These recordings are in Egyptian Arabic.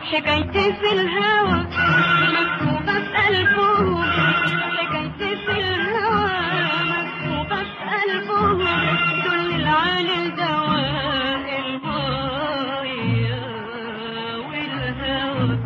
حكايتي في الهوى مكتوبة في قلبهم حكايتي في الهوى مكتوبة في قلبهم دول العالي دواء المية والهوى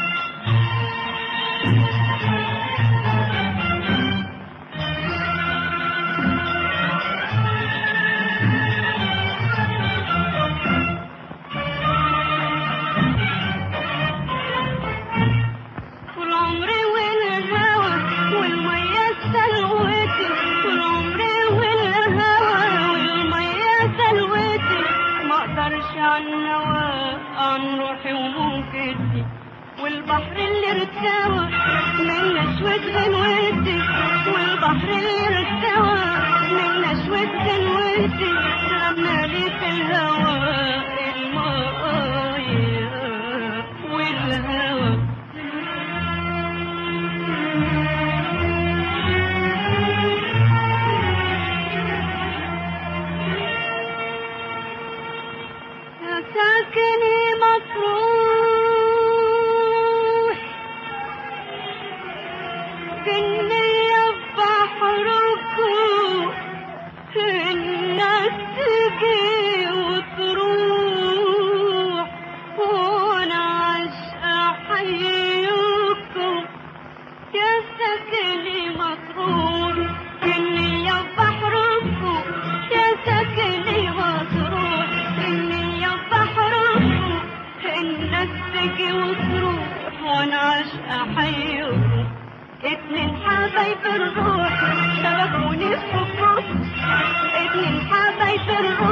طول عمري والهوى والمية سلوتي طول عمري والهوى والمية سلوتي ما اقدرش عن هوا عن روحي وموجتي والبحر اللي ارتوى من نشوة غنوتي والبحر اللي ارتوى من نشوة غنوتي لما لي في الهوى المية والهوى يا ساكني مطروح كني بحركم الناس تجي وتروح وانا عاشقة احييكم يا ساكني مطروح كني بحركم يا ساكني مطروح كني بحركم الناس تجي وتروح وانا عاشقة احييكم اتنين حبايب الروح شبكوني في حبكم اتنين حبايب الروح